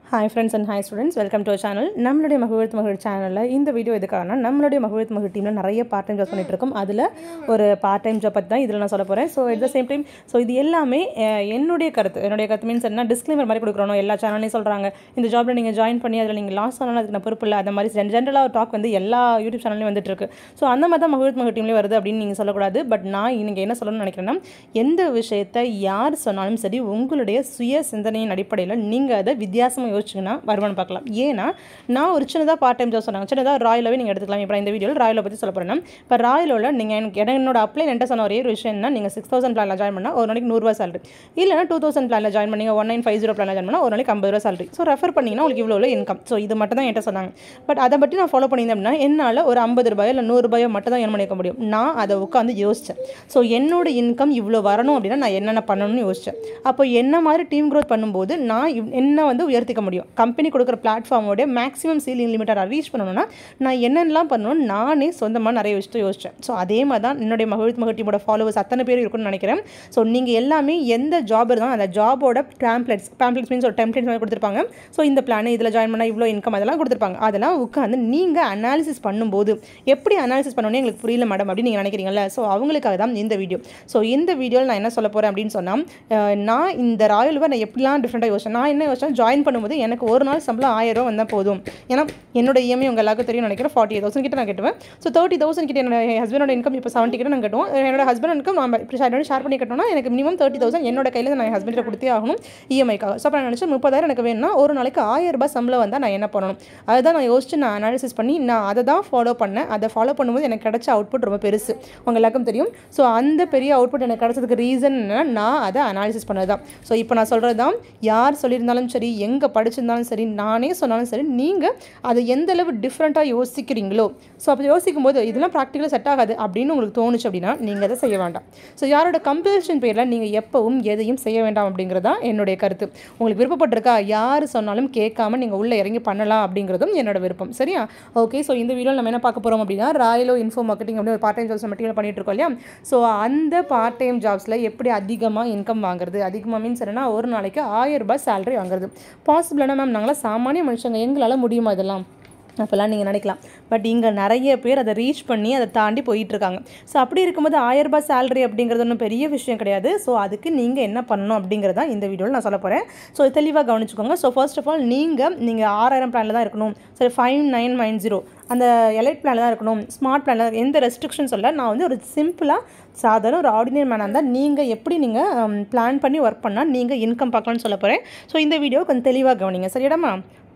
Hi friends and hi students welcome to channel நம்மளுடைய மகிழ்த் மகிழ் சேனலில் இந்த வீடியோ எதுக்காகனா நம்மளுடைய மகிழ்த் மகிழ் டீமில் நிறைய பார்ட் டைம் ஜாப் பண்ணிட்டு இருக்கோம் அதில் ஒரு பார்ட் டைம் ஜாப் பற்றி தான் இதில் நான் சொல்ல போகிறேன் so at the same time so இது எல்லாமே அஹ், என்னுடைய கருத்து என்னுடைய கருத்து மீன்ஸ் என்ன டிஸ்க்ளைமர் மாதிரி கொடுக்குறோம் எல்லா சேனல்லையும் சொல்கிறாங்க இந்த ஜாப்பில் நீங்கள் ஜாயின் பண்ணி அதில் நீங்கள் லாஸ் ஆனாலும் அதுக்கு நான் பொறுப்பு இல்லை அந்த மாதிரி ஜென்ரலாக டாக் வந்து எல்லா யூடியூப் சேனல்லையும் வந்துட்டு இருக்கு ஸோ அந்த மாதிரி தான் மகிழ்த் மகிழ் டீம்லேயே வருது அப்படின்னு நீங்கள் சொல்லக்கூடாது பட் நான் இன்னைக்கு என்ன சொல்லணும்னு நினைக்கிறேன்னா எந்த விஷயத்தை யார் சொன்னாலும் சரி உங்களுடைய சுய சிந்தனையின் அடிப்படையில் நீங்கள் அதை வித்தியாசமாக யோசிச்சிங்கன்னா வருமானம் பார்க்கலாம் ஏன்னா நான் ஒரு சின்னதாக பார்ட் டைம் ஜாப் சொன்னாங்க சின்னதாக ராயலாகவே நீங்கள் எடுத்துக்கலாம் இப்போ இந்த வீடியோவில் ராயலை பற்றி சொல்ல போகிறேன் இப்போ ராயலோவில் நீங்கள் எனக்கு என்னோட அப்ளை என்கிட்ட சொன்ன ஒரே ஒரு விஷயம் என்ன நீங்கள் சிக்ஸ் தௌசண்ட் பிளானில் ஜாயின் பண்ணால் ஒரு நாளைக்கு நூறுரூவா salary இல்லைனா டூ தௌசண்ட் பிளானில் ஜாயின் பண்ணீங்க ஒன் நைன் ஃபைவ் ஜீரோ பிளானில் ஜாயின் பண்ணால் ஒரு நாளைக்கு ஐம்பது ரூபா salary ஸோ ரெஃபர் பண்ணிங்கன்னா உங்களுக்கு இவ்வளோ இன்கம் ஸோ இது மட்டும் தான் என்கிட்ட சொன்னாங்க பட் அதை பற்றி நான் ஃபாலோ பண்ணியிருந்தேன் அப்படின்னா என்னால் ஒரு ஐம்பது ரூபாயோ இல்லை நூறுரூபாயோ மட்டும் தான் earn பண்ணிக்க முடியும் நான் அதை உட்காந்து யோசித்தேன் ஸோ என்னோட இன்கம் இவ்வளோ வரணும் அப்படின்னா நான் என்னென்ன பண்ணணும்னு யோசித்தேன் அப்போ என்ன மாதிரி டீம் growth பண்ணும்போது நான் இவ்- என்ன வந்து உயர்த்திக்க முடியும் கம்பெனி கொடுக்குற பிளாட்ஃபார்மோட மேக்ஸிமம் சீலிங் லிமிட்டை நான் ரீச் பண்ணணும்னா நான் என்னென்னலாம் பண்ணணும் நானே சொந்தமாக நிறைய விஷயத்தை யோசித்தேன் ஸோ அதே மாதிரி தான் என்னுடைய மகிழ்ச்சி மகிழ் டீமோட ஃபாலோவர்ஸ் அத்தனை பேர் இருக்கும்னு நினைக்கிறேன் ஸோ நீங்கள் எல்லாமே எந்த ஜாப் இருந்தாலும் அந்த ஜாபோட பேம்ப்ளெட்ஸ் பேம்ப்ளெட்ஸ் மீன்ஸ் ஒரு டெம்ப்ளேட்ஸ் மாதிரி கொடுத்துருப்பாங்க ஸோ இந்த பிளான் இதில் ஜாயின் பண்ணால் இவ்வளோ இன்கம் அதெல்லாம் கொடுத்துருப்பாங்க அதெல்லாம் உட்காந்து நீங்கள் அனாலிசிஸ் பண்ணும்போது எப்படி அனாலிசிஸ் பண்ணணும்னு எங்களுக்கு புரியல மேடம் அப்படின்னு நீங்கள் நினைக்கிறீங்கல்ல ஸோ அவங்களுக்காக தான் இந்த வீடியோ ஸோ இந்த வீடியோவில் நான் என்ன சொல்ல போகிறேன் அப்படின்னு சொன்னால் நான் இந்த ராயலுவை நான் எப்படிலாம் டிஃப்ரெண்ட்டாக யோசிச்சேன் நான் என்ன யோசிச்சேன் ஜாயின் பண்ணும்போது எனக்கு ஒரு நாள் சம்பளம் ஆயிரம் ரூபா வந்தால் போதும் ஏன்னா என்னோட இஎம்ஐ உங்கள் எல்லாருக்கும் தெரியும் நினைக்கிறேன் ஃபார்ட்டி தௌசண்ட் கிட்ட நான் கட்டுவேன் ஸோ தேர்ட்டி தௌசண்ட் கிட்ட என்னோட ஹஸ்பண்டோட இன்கம் இப்போ செவன்ட்டி கிட்ட நான் கட்டுவோம் என்னோட ஹஸ்பண்ட் இன்கம் நம்ம இப்படி ஷேர் ஷேர் பண்ணி கட்டணும்னா எனக்கு மினிமம் தேர்ட்டி தௌசண்ட் என்னோட கையில் நான் ஹஸ்பண்ட கொடுத்தே ஆகணும் இஎம்ஐக்காக ஸோ அப்போ நான் நினச்சேன் முப்பதாயிரம் எனக்கு வேணும்னா ஒரு நாளைக்கு ஆயிரம் ரூபாய் சம்பளம் வந்தால் நான் என்ன பண்ணணும் அதுதான் நான் யோசிச்சு நான் அனாலிசிஸ் பண்ணி நான் அதை தான் ஃபாலோ பண்ணேன் அதை ஃபாலோ பண்ணும்போது எனக்கு கிடைச்ச அவுட்புட் ரொம்ப பெருசு உங்கள் எல்லாருக்கும் தெரியும் ஸோ அந்த பெரிய அவுட்புட் எனக்கு கிடைச்சதுக்கு ரீசன் என்னன்னா நான் அதை அனாலிசிஸ் பண்ணது தான் ஸோ இப்போ நான் சொல்கிறது தான் யார் சொல்லியிருந்தாலும் சரி எங்கே படிச்சிருந்தாலும் சரி நானே சொன்னாலும் சரி நீங்கள் அதை எந்த அளவு டிஃப்ரெண்ட்டாக யோசிக்கிறீங்களோ ஸோ அப்போ யோசிக்கும் போது இதெல்லாம் ப்ராக்டிக்கலாக செட் ஆகாது அப்படின்னு உங்களுக்கு தோணுச்சு அப்படின்னா நீங்கள் அதை செய்ய வேண்டாம் ஸோ யாரோட கம்பல்ஷன் பேரில் நீங்கள் எப்பவும் எதையும் செய்ய வேண்டாம் அப்படிங்கிறது தான் என்னுடைய கருத்து உங்களுக்கு விருப்பப்பட்டிருக்கா யார் சொன்னாலும் கேட்காம நீங்கள் உள்ளே இறங்கி பண்ணலாம் அப்படிங்கிறதும் என்னோட விருப்பம் சரியா ஓகே ஸோ இந்த வீடியோவில் நம்ம என்ன பார்க்க போகிறோம் அப்படின்னா ராயலோ இன்ஃபோ மார்க்கெட்டிங் அப்படின்னு ஒரு பார்ட் டைம் ஜாப்ஸ் மெட்டீரியல் பண்ணிட்டு இருக்கோம் இல்லையா ஸோ அந்த பார்ட் டைம் ஜாப்ஸில் எப்படி அதிகமாக இன்கம் வாங்குறது அதிகமாக மீன்ஸ் என்னன்னா ஒரு நாளைக்கு ஆயிரம் ரூபாய் சேலரி வாங்குறது பாசிபிளான மேம் நாங்களாம் சாமானிய மனுஷங்க எங்களால் முடியுமா இதெல்லாம் அப்போல்லாம் நீங்கள் நினைக்கலாம் பட் இங்கே நிறைய பேர் அதை ரீச் பண்ணி அதை தாண்டி போயிட்டுருக்காங்க ஸோ அப்படி இருக்கும்போது ஆயிரம் ரூபாய் சேலரி அப்படிங்கிறது ஒன்றும் பெரிய விஷயம் கிடையாது ஸோ அதுக்கு நீங்கள் என்ன பண்ணணும் அப்படிங்கிறத இந்த வீடியோவில் நான் சொல்ல போகிறேன் ஸோ தெளிவாக கவனிச்சுக்கோங்க ஸோ ஃபர்ஸ்ட் ஆஃப் ஆல் நீங்கள் நீங்கள் ஆறாயிரம் பிளானில் தான் இருக்கணும் சரி ஃபைவ் நைன் நைன் ஜீரோ அந்த எலைட் பிளானில் தான் இருக்கணும் ஸ்மார்ட் பிளானில் எந்த ரெஸ்ட்ரிக்ஷன் சொல்ல நான் வந்து ஒரு சிம்பிளாக சாதாரண ஒரு ஆர்டினரி மேனாக இருந்தால் நீங்கள் எப்படி நீங்கள் பிளான் பண்ணி ஒர்க் பண்ணால் நீங்கள் இன்கம் பார்க்கலாம்னு சொல்ல போகிறேன் ஸோ இந்த வீடியோ கொஞ்சம் தெளிவாக கவனிங்க சரியாடாமா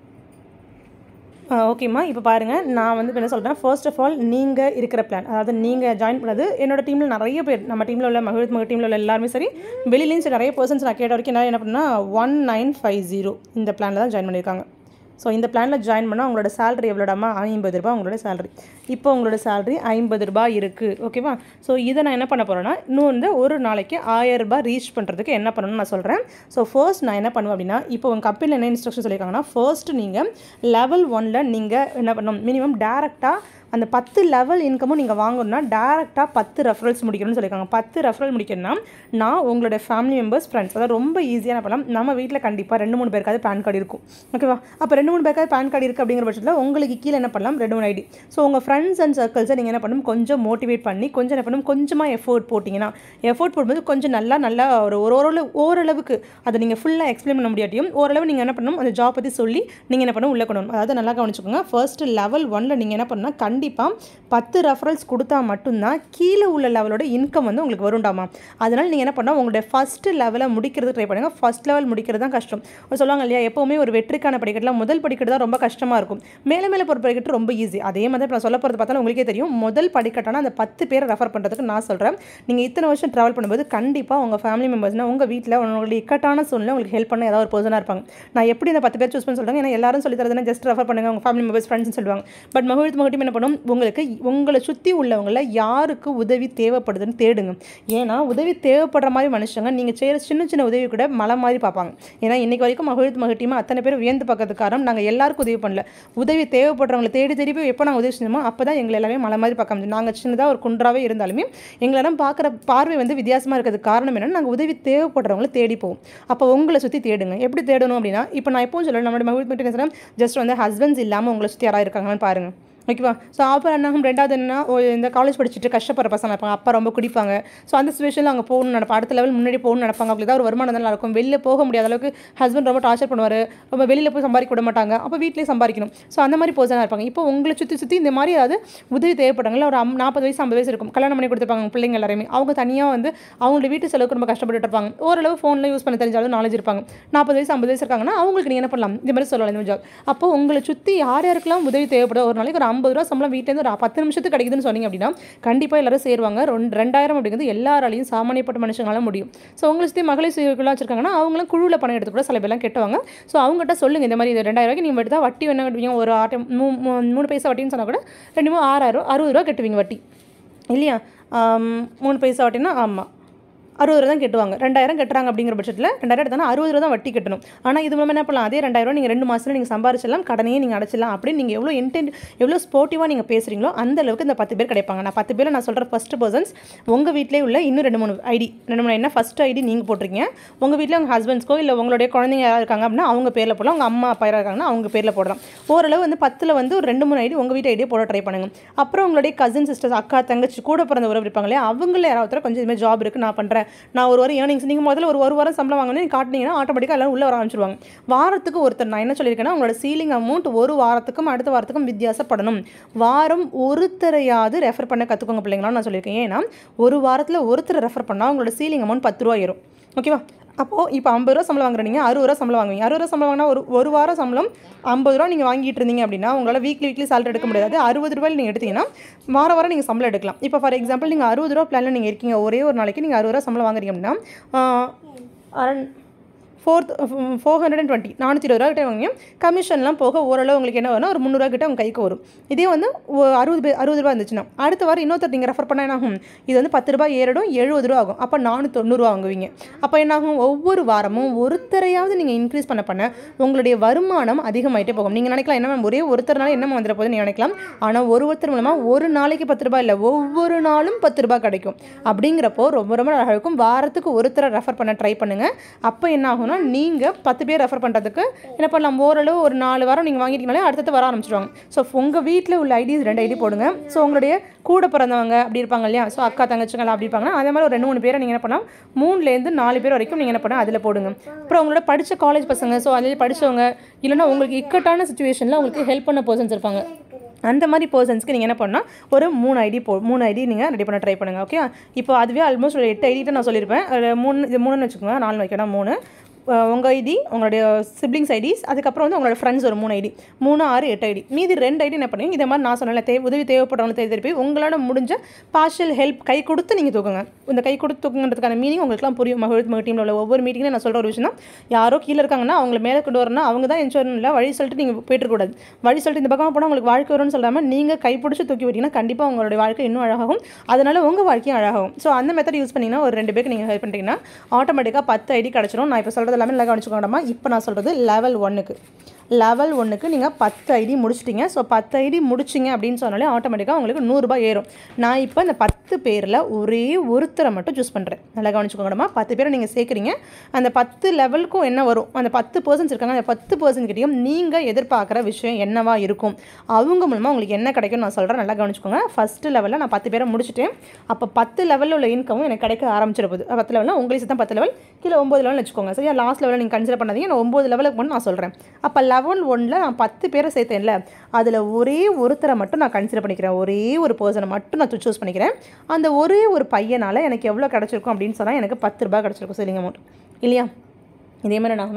ஓகேம்மா இப்போ பாருங்கள் நான் வந்து இப்ப என்ன சொல்கிறேன் ஃபர்ஸ்ட் ஆஃப் ஆல் நீங்கள் இருக்கிற பிளான் அதாவது நீங்கள் ஜாயின் பண்ணது என்னோட டீமில் நிறைய பேர் நம்ம டீமில் உள்ள மகிழ் மகிழ் டீமில் உள்ள எல்லாருமே சரி வெளியிலையும் சரி நிறைய பர்சன்ஸ் நான் கேட்ட வரைக்கும் என்ன என்ன பண்ணா ஒன் நைன் ஃபைவ் ஜீரோ இந்த பிளானில் தான் ஜாயின் பண்ணியிருக்காங்க ஸோ இந்த பிளானில் ஜாயின் பண்ணால் உங்களோட சேலரி எவ்வளோடாமா ஐம்பது ரூபாய் உங்களோட சேலரி இப்போ உங்களோட சேலரி ஐம்பது ரூபாய் இருக்குது ஓகேவா ஸோ இதை நான் என்ன பண்ண போகிறேன்னா இன்னும் வந்து ஒரு நாளைக்கு ஆயிரம் ரூபாய் ரீச் பண்ணுறதுக்கு என்ன பண்ணணும்னு நான் சொல்கிறேன் ஸோ ஃபர்ஸ்ட் நான் என்ன பண்ணுவேன் அப்படின்னா இப்போ உங்கள் கம்பெனியில் என்ன இன்ஸ்ட்ரக்ஷன் சொல்லியிருக்காங்கன்னா ஃபர்ஸ்ட் நீங்கள் லெவல் ஒனில் நீங்கள் என்ன பண்ணணும் மினிமம் டேரெக்டாக அந்த பத்து லெவல் இன்கமும் நீங்கள் வாங்கணும்னா டேரெக்டாக பத்து ரெஃபரல்ஸ் முடிக்கணும்னு சொல்லியிருக்காங்க பத்து ரெஃபரல் முடிக்கணும்னா நான் உங்களோட ஃபேமிலி மெம்பர்ஸ் ஃப்ரெண்ட்ஸ் அதாவது ரொம்ப ஈஸியான பண்ணலாம் நம்ம வீட்டில் கண்டிப்பாக ரெண்டு மூணு பேருக்காவது பேன் கார்டு இருக்கும் ஓகேவா அப்போ ரெண்டு மூணு பேருக்காவது பேன் கார்டு இருக்குது அப்படிங்கிற பட்சத்தில் உங்களுக்கு கீழே என்ன பண்ணலாம் ரெண்டு மூணு ஐடி ஸோ உங்கள் ஃப்ரெண்ட்ஸ் அண்ட் சர்க்கிள்ஸை நீங்கள் என்ன பண்ணணும் கொஞ்சம் மோட்டிவேட் பண்ணி கொஞ்சம் என்ன பண்ணணும் கொஞ்சமாக எஃபோர்ட் போட்டிங்கன்னா எஃபோர்ட் போடும்போது கொஞ்சம் நல்லா நல்லா ஒரு ஒரு ஓரளவு ஓரளவுக்கு அதை நீங்கள் ஃபுல்லாக எக்ஸ்பிளைன் பண்ண முடியாட்டியும் ஓரளவு நீங்கள் என்ன பண்ணணும் அந்த ஜாப் பற்றி சொல்லி நீங்கள் என்ன பண்ணணும் உள்ள கொண்டு அதாவது நல்லா கவனிச்சுக்கோங்க ஃபர்ஸ்ட் லெவல் ஒனில் நீங்கள் என்ன பண்ணணும்னா கண்டிப்பாக பத்து ரெஃபரல்ஸ் கொடுத்தா மட்டும்தான் கீழே உள்ள லெவலோட இன்கம் வந்து உங்களுக்கு வரும்டாமா அதனால் நீங்கள் என்ன பண்ணால் உங்களுடைய ஃபஸ்ட்டு லெவலை முடிக்கிறது ட்ரை பண்ணுங்கள் ஃபஸ்ட் லெவல் முடிக்கிறது தான் கஷ்டம் ஒரு சொல்லுவாங்க இல்லையா எப்போவுமே ஒரு வெற்றிக்கான படிக்கட்டில் முதல் படிக்கட்டு தான் ரொம்ப கஷ்டமாக இருக்கும் மேலே மேலே போகிற படிக்கட்டு ரொம்ப ஈஸி அதே மாதிரி இப்போ நான் சொல்ல போகிறது பார்த்தாலும் உங்களுக்கே தெரியும் முதல் படிக்கட்டான அந்த பத்து பேரை ரெஃபர் பண்ணுறதுக்கு நான் சொல்கிறேன் நீங்கள் இத்தனை வருஷம் ட்ராவல் பண்ணும்போது கண்டிப்பாக உங்கள் ஃபேமிலி மெம்பர்ஸ்னால் உங்கள் வீட்டில் உங்களுடைய இக்கட்டான சூழ்நிலை உங்களுக்கு ஹெல்ப் பண்ண ஏதாவது ஒரு பர்சனாக இருப்பாங்க நான் எப்படி இந்த பத்து பேர் சூஸ் பண்ண சொல்கிறாங்க ஏன்னா எல்லாரும் சொல்லி தரதுன்னா ஜஸ்ட் ரெஃபர் பண்ணுங்க உங்கள் ஃபேமிலி மெம்பர்ஸ் ஃப்ரெண்ட்ஸ் சொல்லுவாங்க பட் மகிழ்ச்சி மகிழ்ச்சி என்ன பண்ணும் உங்களுக்கு உங்களை சுற்றி உள்ளவங்கள யாருக்கு உதவி தேவைப்படுதுன்னு தேடுங்க ஏன்னா உதவி தேவைப்படுற மாதிரி மனுஷங்க நீங்கள் செய்கிற சின்ன சின்ன உதவி கூட மலை மாதிரி பார்ப்பாங்க ஏன்னா இன்னைக்கு வரைக்கும் மகிழ்த்து மகிழ்ச்சியமா அத்தனை பேர் வியந்து பார்க்கறதுக்கு காரணம் நாங்கள் எல்லாருக்கும் உதவி பண்ணல உதவி தேவைப்படுறவங்களை தேடி தேடி போய் எப்போ நாங்கள் உதவி செஞ்சோமோ அப்போ தான் எங்களை எல்லாமே மலை மாதிரி பார்க்க முடியும் நாங்கள் சின்னதாக ஒரு குன்றாவே இருந்தாலுமே எங்களெல்லாம் பார்க்குற பார்வை வந்து வித்தியாசமாக இருக்கிறதுக்கு காரணம் என்னன்னா நாங்கள் உதவி தேவைப்படுறவங்களை தேடி போவோம் அப்போ உங்களை சுற்றி தேடுங்க எப்படி தேடணும் அப்படின்னா இப்போ நான் எப்பவும் சொல்லுவேன் நம்மளோட மகிழ்ச்சி மட்டும் என்ன ஜஸ்ட் வந்து ஹஸ்பண்ட்ஸ் இல்லாமல் உங்களை சுற்றி யாராவது இருக்காங்கன்னு பாருங்கள் ஓகேவா ஸோ அப்புறம் என்னாகும் ரெண்டாவது என்ன ஓ, இந்த காலேஜ் படிச்சுட்டு கஷ்டப்படுற பசங்க இருப்பாங்க அப்பா ரொம்ப குடிப்பாங்க ஸோ அந்த சுச்சுவேஷனில் அங்கே போகணும்னு நினைப்பாங்க அடுத்த லெவல் முன்னாடி போகணும்னு நினைப்பாங்க அவங்களுக்கு ஏதாவது ஒரு வருமானம் நல்லா இருக்கும் வெளில போக முடியாத அளவுக்கு ஹஸ்பண்ட் ரொம்ப டார்ச்சர் பண்ணுவார் ரொம்ப வெளியில் போய் சம்பாதிக்க விட மாட்டாங்க அப்போ வீட்டிலேயே சம்பாதிக்கணும் ஸோ அந்த மாதிரி பர்சனாக இருப்பாங்க இப்போ உங்களை சுற்றி சுற்றி இந்த மாதிரி ஏதாவது உதவி தேவைப்படுறாங்களா ஒரு அம் நாற்பது வயசு ஐம்பது வயசு இருக்கும் கல்யாணம் பண்ணி கொடுத்துருப்பாங்க உங்க பிள்ளைங்க எல்லாருமே அவங்க தனியாக வந்து அவங்களோட வீட்டு செலவுக்கு ரொம்ப கஷ்டப்பட்டு இருப்பாங்க ஓரளவு ஃபோனில் யூஸ் பண்ண தெரிஞ்சாலும் நாலேஜ் இருப்பாங்க நாற்பது வயசு ஐம்பது வயசு இருக்காங்கன்னா அவங்களுக்கு நீங்கள் என்ன பண்ணலாம் இந்த மாதிரி சொல்லலாம் இந்த ஜாப் அப்போ உங்களை சுற்றி யார் யாருக்கெல்லாம் உதவி தேவைப்படுதோ ஒரு நாளைக்கு ஒரு ஐம்பது ரூபா சம்பளம் வீட்டிலேருந்து ஒரு பத்து நிமிஷத்துக்கு கிடைக்குதுன்னு சொன்னீங்க அப்படின்னா கண்டிப்பாக எல்லாரும் சேருவாங்க ரெண்டு ரெண்டாயிரம் அப்படிங்கிறது எல்லாராலையும் சாமானியப்பட்ட மனுஷங்களால முடியும் ஸோ உங்களை சுற்றி மகளிர் சுயக்குழுலாம் வச்சிருக்காங்கன்னா அவங்களும் குழுவில் பணம் எடுத்து கூட சில பேர்லாம் கெட்டுவாங்க ஸோ அவங்ககிட்ட சொல்லுங்க இந்த மாதிரி இது ரெண்டாயிரம் ரூபாய்க்கு நீங்கள் எடுத்தால் வட்டி என்ன கட்டுவீங்க ஒரு ஆட்டம் மூ மூ- மூணு பைசா வட்டின்னு சொன்னால் கூட ரெண்டு மூணு ஆறாயிரம் அறுபது ரூபா கட்டுவீங்க வட்டி இல்லையா ஆம், மூணு பைசா வட்டினா ஆமாம் அறுபது ரூபா தான் கட்டுவாங்க ரெண்டாயிரம் கட்டுறாங்க அப்படிங்கிற பட்சத்தில் ரெண்டாயிரம் எடுத்தாலும் அறுபது ரூபா தான் வட்டி கட்டணும் ஆனால் இது மூலமாக என்ன பண்ணலாம் அதே ரெண்டாயிரம் நீங்கள் ரெண்டு மாதத்தில் நீங்கள் சம்பாரிச்சிடலாம் கடனையே நீங்கள் அடைச்சிடலாம் அப்படின்னு நீங்கள் எவ்வளோ இன்டென்ட் எவ்வளோ ஸ்போர்ட்டிவாக நீங்கள் பேசுகிறீங்களோ அந்த அளவுக்கு இந்த பத்து பேர் கிடைப்பாங்க நான் பத்து பேர் நான் சொல்கிற ஃபஸ்ட் பர்சன்ஸ் உங்கள் வீட்டிலே உள்ள இன்னும் ரெண்டு மூணு ஐடி ரெண்டு மூணு என்ன ஃபஸ்ட் ஐடி நீங்கள் போட்டிருக்கீங்க உங்கள் வீட்டில் உங்கள் ஹஸ்பண்ட்ஸ்க்கோ இல்லை உங்களுடைய குழந்தைங்க யாராவது இருக்காங்க அப்படின்னா அவங்க பேரில் போடலாம் உங்கள் அம்மா அப்பா யாராவது இருக்காங்கன்னா அவங்க பேரில் போடலாம் ஓரளவு வந்து பத்தில் வந்து ஒரு ரெண்டு மூணு ஐடி உங்கள் வீட்டு ஐடியை போட ட்ரை பண்ணுங்க அப்புறம் உங்களுடைய கசின் சிஸ்டர்ஸ் அக்கா தங்கச்சி கூட பிறந்த உறவு இருப்பாங்க இல்லையா அவங்கள யாராவது ஒருத்தர் கொஞ்சம் இதுமாதிரி ஜாப் இருக்குது நான் பண்ணுறேன் நான் ஒரு வாரம் ஏர்னிங்ஸ் நீங்கள் முதல்ல ஒரு ஒரு வாரம் சம்பளம் வாங்கணும் நீங்கள் காட்டினீங்கன்னா ஆட்டோமேட்டிக்காக எல்லாரும் உள்ளே வர ஆரம்பிச்சிருவாங்க வாரத்துக்கு ஒருத்தர் நான் என்ன சொல்லியிருக்கேன்னா உங்களோட சீலிங் அமௌண்ட் ஒரு வாரத்துக்கும் அடுத்த வாரத்துக்கும் வித்தியாசப்படணும் வாரம் ஒருத்தரையாவது ரெஃபர் பண்ண கற்றுக்கோங்க பிள்ளைங்களாம் நான் சொல்லியிருக்கேன் ஏன்னா ஒரு வாரத்தில் ஒருத்தரை ரெஃபர் பண்ணால் உங்களோட சீலிங் அமௌண்ட் பத்து ரூபா ஏறும் ஓகேவா அப்போது இப்போ ஐம்பது ரூபா சம்பளம் வாங்குறீங்க அறுபது ரூபா சம்பளம் வாங்குவீங்க அறுபது ரூபா சம்பளம் வாங்கினா ஒரு ஒரு வாரம் சம்பளம் ஐம்பது ரூபா நீங்கள் வாங்கிட்டு இருந்தீங்க அப்படின்னா உங்களால் வீக்லி வீக்லி salary எடுக்க முடியாது அறுபது ரூபாயில் நீங்கள் எடுத்தீங்கன்னா வார வாரம் நீங்கள் சம்பளம் எடுக்கலாம் இப்போ ஃபார் எக்ஸாம்பிள் நீங்கள் அறுபது ரூபா பிளானில் நீங்கள் இருக்கீங்க ஒரே ஒரு நாளைக்கு நீங்கள் அறுபது ரூபா சம்பளம் வாங்குறீங்க அப்படின்னா around fourth four hundred and twenty நானூற்றி இருபது ரூபா கிட்ட வாங்குங்க கமிஷன்லாம் போக ஓரளவு உங்களுக்கு என்ன வரும் ஒரு முந்நூறுவா கிட்ட உங்கள் கைக்கு வரும் இதே வந்து ஒ- அறுபது பே- அறுபது ரூபா இருந்துச்சுன்னா அடுத்த வாரம் இன்னொருத்தர் நீங்கள் ரெஃபர் பண்ண என்ன ஆகும் இது வந்து பத்து ரூபாய் ஏறிடும் எழுபது ரூபா ஆகும் அப்போ நானூற்றி தொண்ணூறுவா வாங்குவீங்க அப்போ என்ன ஆகும் ஒவ்வொரு வாரமும் ஒருத்தரையாவது நீங்கள் இன்க்ரீஸ் பண்ண பண்ண உங்களுடைய வருமானம் அதிகமாயிட்டே போகும் நீங்கள் நினைக்கலாம் என்ன மேம் ஒரே ஒருத்தர்னால என்ன வந்துட போகுதுன்னு நீங்கள் நினைக்கலாம் ஆனால் ஒரு ஒருத்தர் மூலமாக ஒரு நாளைக்கு பத்து ரூபாய் இல்லை ஒவ்வொரு நாளும் பத்து ரூபாய் கிடைக்கும் அப்படிங்கிறப்போ ரொம்ப ரொம்ப அழகா இருக்கும் வாரத்துக்கு ஒருத்தரை ரெஃபர் பண்ண ட்ரை பண்ணுங்கள் அப்போ என்ன ஆகும்னா நீங்கள் பத்து பேர் ரெஃபர் பண்ணுறதுக்கு என்ன பண்ணலாம் ஓரளவு ஒரு நாலு வாரம் நீங்கள் வாங்கிட்டீங்களே அடுத்தது வர ஆரம்பிச்சிடுவாங்க ஸோ உங்கள் வீட்டில் உள்ள ஐடிஸ் ரெண்டு ஐடி போடுங்க ஸோ உங்களுடைய கூட பிறந்தவங்க அப்படி இருப்பாங்க இல்லையா ஸோ அக்கா தங்கச்சிங்களாம் அப்படி இருப்பாங்கன்னா அதே மாதிரி ஒரு ரெண்டு மூணு பேரை நீங்கள் என்ன பண்ணலாம் மூணுலேருந்து நாலு பேர் வரைக்கும் நீங்கள் என்ன பண்ணலாம் அதில் போடுங்க அப்புறம் உங்களோட படித்த காலேஜ் பசங்க ஸோ அதில் படித்தவங்க இல்லைன்னா உங்களுக்கு இக்கட்டான சுச்சுவேஷனில் உங்களுக்கு ஹெல்ப் பண்ண பர்சன்ஸ் இருப்பாங்க அந்த மாதிரி பர்சன்ஸ்க்கு நீங்கள் என்ன பண்ணால் ஒரு மூணு ஐடி போ மூணு ஐடி நீங்கள் ரெடி பண்ண ட்ரை பண்ணுங்கள் ஓகே இப்போ அதுவே ஆல்மோஸ்ட் ஒரு எட்டு ஐடிட்டு நான் சொல்லியிருப்பேன் ஒரு மூணு இது மூணுன்னு வச்சுக்கோங்க நாலு வைக்கணும் மூணு உங்கள் ஐடி உங்களுடைய சிப்ளிங்ஸ் ஐடிஸ் அதுக்கப்புறம் வந்து உங்களோட ஃப்ரெண்ட்ஸ் ஒரு மூணு ஐடி மூணு ஆறு எட்டு ஐடி மீதி ரெண்டு ஐடி என்ன பண்ணுவீங்க இதே மாதிரி நான் சொன்னல தேவை உதவி தேவைப்படுறவங்க தேடி தேடி போய் உங்களால் முடிஞ்ச பார்ஷியல் ஹெல்ப் கை கொடுத்து நீங்கள் தூக்குங்க இந்த கை கொடுத்து தூக்குங்கிறதுக்கான மீனிங் உங்களுக்குலாம் புரியும் மகிழ் மகிழ் டீமில் உள்ள ஒவ்வொரு மீட்டிங்கும் நான் சொல்கிற ஒரு விஷயம் தான் யாரோ கீழே இருக்காங்கன்னா அவங்கள மேலே கொண்டு வரணும் அவங்க தான் என்ஷோர் இல்லை வழி சொல்லிட்டு நீங்கள் போயிட்டுருக்கூடாது வழி சொல்லிட்டு இந்த பக்கமாக போனால் உங்களுக்கு வாழ்க்கை வரும்னு சொல்லாமல் நீங்கள் கைப்பிடிச்சு தூக்கி விட்டீங்கன்னா கண்டிப்பாக உங்களுடைய வாழ்க்கை இன்னும் அழகாகும் அதனால உங்கள் வாழ்க்கையும் அழகாகும் ஸோ அந்த மெத்தட் யூஸ் பண்ணிங்கன்னா ஒரு ரெண்டு பேருக்கு நீங்கள் ஹெல்ப் பண்ணிட்டீங்கன்னா ஆட்டோமேட்டிக்காக பத்து ஐடி கிடச்சிரும் நான் இப்போ சொல்கிறது எல்லாமே நல்லா கவனிச்சுக்கோங்கம்மா இப்போ நான் சொல்கிறது லெவல் ஒன்னுக்கு லெவல் ஒன்றுக்கு நீங்கள் பத்து ஐடி முடிச்சிட்டீங்க ஸோ பத்து ஐடி முடிச்சிங்க அப்படின்னு சொன்னாலே ஆட்டோமேட்டிக்காக உங்களுக்கு நூறுரூபா ஏறும் நான் இப்போ இந்த பத்து பேரில் ஒரே ஒருத்தரை மட்டும் சூஸ் பண்ணுறேன் நல்லா கவனிச்சுக்கோங்கடமா பத்து பேரை நீங்கள் சேர்க்குறீங்க அந்த பத்து லெவலுக்கும் என்ன வரும் அந்த பத்து பர்சன்ஸ் இருக்காங்க அந்த பத்து பர்சன்ட் கிட்டேயும் நீங்கள் எதிர்பார்க்குற விஷயம் என்னவா இருக்கும் அவங்க மூலமாக உங்களுக்கு என்ன கிடைக்கும் நான் சொல்கிறேன் நல்லா கவனிச்சுக்கோங்க ஃபஸ்ட்டு லெவலில் நான் பத்து பேரை முடிச்சிட்டேன் அப்போ பத்து லெவலில் உள்ள இன்கமும் எனக்கு கிடைக்க ஆரம்பிச்சிட போகுது பத்து லெவலில் உங்களுக்கு தான் பத்து லெவல் கீழே ஒம்பது லெவல் வச்சுக்கோங்க சரியா லாஸ்ட் லெவலில் நீங்கள் கன்சிடர் பண்ணாதீங்க நான் ஒம்பது லெவலுக்கு மட்டும் நான் சொல்கிறேன் அப்போ லெவல் ஒன்னில் நான் பத்து பேரை சேர்த்தேன்ல அதில் ஒரே ஒருத்தரை மட்டும் நான் கன்சிடர் பண்ணிக்கிறேன் ஒரே ஒரு பர்சனை மட்டும் நான் சூஸ் பண்ணிக்கிறேன் அந்த ஒரே ஒரு பையனால் எனக்கு எவ்வளோ கிடச்சிருக்கும் அப்படின்னு சொன்னால் எனக்கு பத்து ரூபாய் கிடச்சிருக்கும் சரிங்க அமௌண்ட் இல்லையா இதே மாதிரி என்ன ஆகும்னா